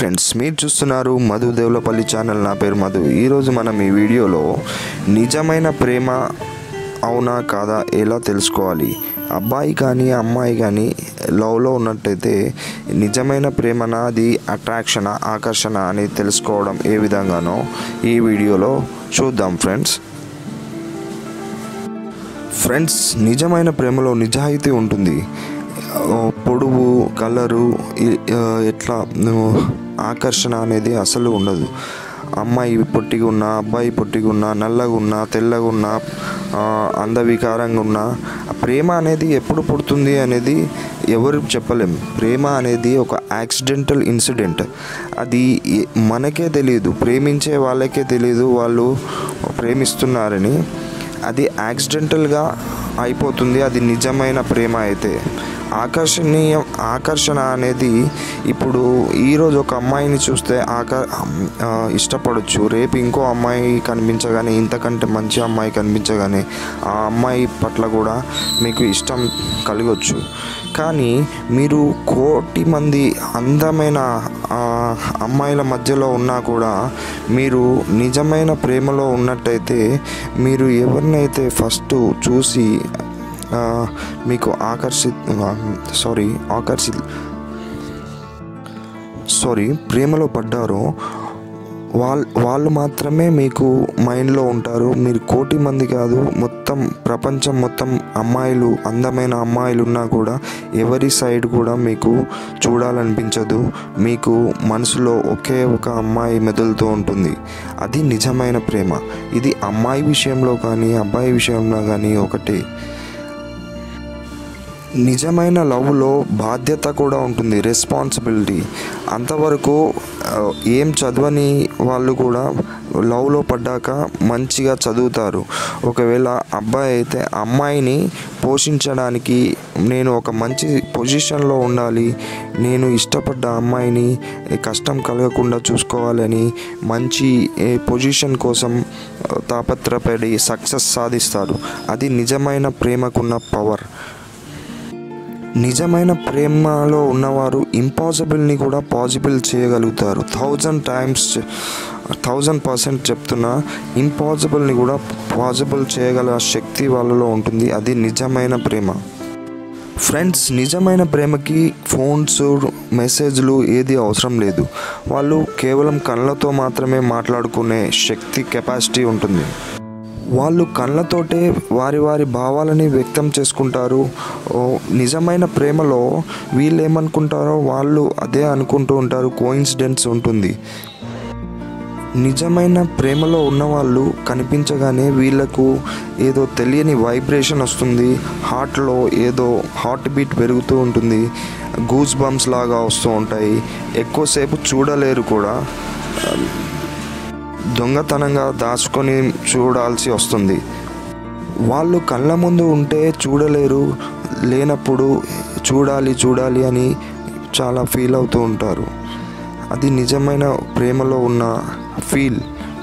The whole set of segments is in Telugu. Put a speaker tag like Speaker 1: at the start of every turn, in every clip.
Speaker 1: ఫ్రెండ్స్ మీరు చూస్తున్నారు మధు దేవులపల్లి ఛానల్ నా పేరు మధు ఈరోజు మనం ఈ వీడియోలో నిజమైన ప్రేమ అవునా కాదా ఎలా తెలుసుకోవాలి అబ్బాయి కానీ అమ్మాయి కానీ లవ్లో ఉన్నట్టయితే నిజమైన ప్రేమనా అది అట్రాక్షన్ ఆకర్షణ అని తెలుసుకోవడం ఏ విధంగానో ఈ వీడియోలో చూద్దాం ఫ్రెండ్స్ ఫ్రెండ్స్ నిజమైన ప్రేమలో నిజాయితీ ఉంటుంది ఆ, పొడుగు కలరు ఇ- ఆ, ఎట్లా ఆ, ఆకర్షణ అనేది అసలు ఉండదు అమ్మాయి పొట్టిగా ఉన్నా అబ్బాయి పొట్టిగా ఉన్నా నల్లగా ఉన్నా తెల్లగా ఉన్నా ఆ, అందవికారంగా ఉన్నా ఆ ప్రేమ అనేది ఎప్పుడు పుడుతుంది అనేది ఎవరు చెప్పలేం ప్రేమ అనేది ఒక యాక్సిడెంటల్ ఇన్సిడెంట్ అది ఎ- మనకే తెలియదు ప్రేమించే వాళ్ళకే తెలియదు వాళ్ళు ప్రేమిస్తున్నారని అది యాక్సిడెంటల్గా అయిపోతుంది అది నిజమైన ప్రేమ అయితే ఆకర్షణీయ ఆకర్షణ అనేది ఇప్పుడు ఈరోజు ఒక అమ్మాయిని చూస్తే ఆక ఆ, ఇష్టపడొచ్చు రేపు ఇంకో అమ్మాయి కనిపించగానే ఇంతకంటే మంచి అమ్మాయి కనిపించగానే ఆ అమ్మాయి పట్ల కూడా మీకు ఇష్టం కలగొచ్చు కానీ మీరు కోటి మంది అందమైన ఆ, అమ్మాయిల మధ్యలో ఉన్నా కూడా మీరు నిజమైన ప్రేమలో ఉన్నట్టయితే మీరు ఎవరినైతే ఫస్ట్ చూసి ఆ, మీకు ఆకర్షి సారీ ఆకర్షి సారీ ప్రేమలో పడ్డారో వాళ్ళ వాళ్ళు మాత్రమే మీకు మైండ్లో ఉంటారు మీరు కోటి మంది కాదు మొత్తం ప్రపంచం మొత్తం అమ్మాయిలు అందమైన అమ్మాయిలు ఉన్నా కూడా ఎవరి సైడ్ కూడా మీకు చూడాలనిపించదు మీకు మనసులో ఒకే ఒక అమ్మాయి మెదులుతూ ఉంటుంది అది నిజమైన ప్రేమ ఇది అమ్మాయి విషయంలో కానీ అబ్బాయి విషయంలో కానీ ఒకటే నిజమైన లవ్లో బాధ్యత కూడా ఉంటుంది రెస్పాన్సిబిలిటీ అంతవరకు ఆ, ఏం చదవని వాళ్ళు కూడా లవ్లో పడ్డాక మంచిగా చదువుతారు ఒకవేళ అబ్బాయి అయితే అమ్మాయిని పోషించడానికి నేను ఒక మంచి పొజిషన్లో ఉండాలి నేను ఇష్టపడ్డ అమ్మాయిని ఏ కష్టం కలగకుండా చూసుకోవాలని మంచి ఏ పొజిషన్ కోసం ఆ, తాపత్రపడి సక్సెస్ సాధిస్తారు అది నిజమైన ప్రేమకున్న పవర్ నిజమైన ప్రేమలో ఉన్నవారు ఇంపాసిబుల్ని కూడా పాసిబుల్ చేయగలుగుతారు థౌజండ్ టైమ్స్ థౌజండ్ పర్సెంట్ చెప్తున్నా ఇంపాసిబుల్ని కూడా పాసిబుల్ చేయగల శక్తి వాళ్ళలో ఉంటుంది అది నిజమైన ప్రేమ ఫ్రెండ్స్ నిజమైన ప్రేమకి ఫోన్స్ మెసేజ్లు ఏది అవసరం లేదు వాళ్ళు కేవలం కళ్ళతో మాత్రమే మాట్లాడుకునే శక్తి కెపాసిటీ ఉంటుంది వాళ్ళు కళ్ళతోటే వారి వారి భావాలని వ్యక్తం చేసుకుంటారు ఓ, నిజమైన ప్రేమలో వీళ్ళు ఏమనుకుంటారో వాళ్ళు అదే అనుకుంటూ ఉంటారు కోయిన్సిడెన్స్ ఉంటుంది నిజమైన ప్రేమలో ఉన్నవాళ్ళు కనిపించగానే వీళ్ళకు ఏదో తెలియని వైబ్రేషన్ వస్తుంది హార్ట్లో ఏదో హార్ట్ బీట్ పెరుగుతూ ఉంటుంది గూస్ బంప్స్ లాగా వస్తూ ఉంటాయి ఎక్కువసేపు చూడలేరు కూడా దొంగతనంగా దాచుకొని చూడాల్సి వస్తుంది వాళ్ళు కళ్ళ ముందు ఉంటే చూడలేరు లేనప్పుడు చూడాలి చూడాలి అని చాలా ఫీల్ అవుతూ ఉంటారు అది నిజమైన ప్రేమలో ఉన్న ఫీల్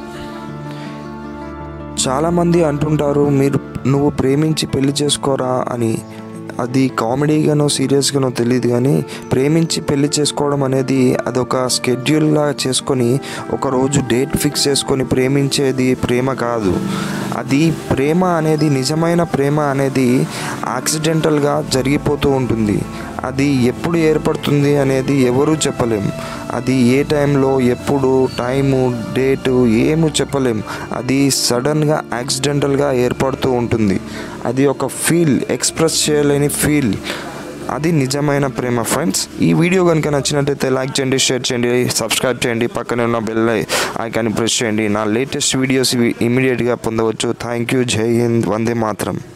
Speaker 1: చాలామంది అంటుంటారు మీరు నువ్వు ప్రేమించి పెళ్లి చేసుకోరా అని అది కామెడీగానో సీరియస్గానో తెలియదు కానీ ప్రేమించి పెళ్లి చేసుకోవడం అనేది అదొక స్కెడ్యూల్లా చేసుకొని ఒకరోజు డేట్ ఫిక్స్ చేసుకొని ప్రేమించేది ప్రేమ కాదు అది ప్రేమ అనేది నిజమైన ప్రేమ అనేది యాక్సిడెంటల్గా జరిగిపోతూ ఉంటుంది అది ఎప్పుడు ఏర్పడుతుంది అనేది ఎవరూ చెప్పలేం అది ఏ టైంలో ఎప్పుడు టైము డేటు ఏమీ చెప్పలేం అది సడన్గా యాక్సిడెంటల్గా ఏర్పడుతూ ఉంటుంది అది ఒక ఫీల్ ఎక్స్ప్రెస్ చేయలేని ఫీల్ అది నిజమైన ప్రేమ ఫ్రెండ్స్ ఈ వీడియో కనుక నచ్చినట్టయితే లైక్ చేయండి షేర్ చేయండి సబ్స్క్రైబ్ చేయండి పక్కనే ఉన్న బెల్ ఐకాన్ని ప్రెస్ చేయండి నా లేటెస్ట్ వీడియోస్ ఇమీడియట్గా పొందవచ్చు థ్యాంక్ యూ జై హింద్ వందే మాత్రం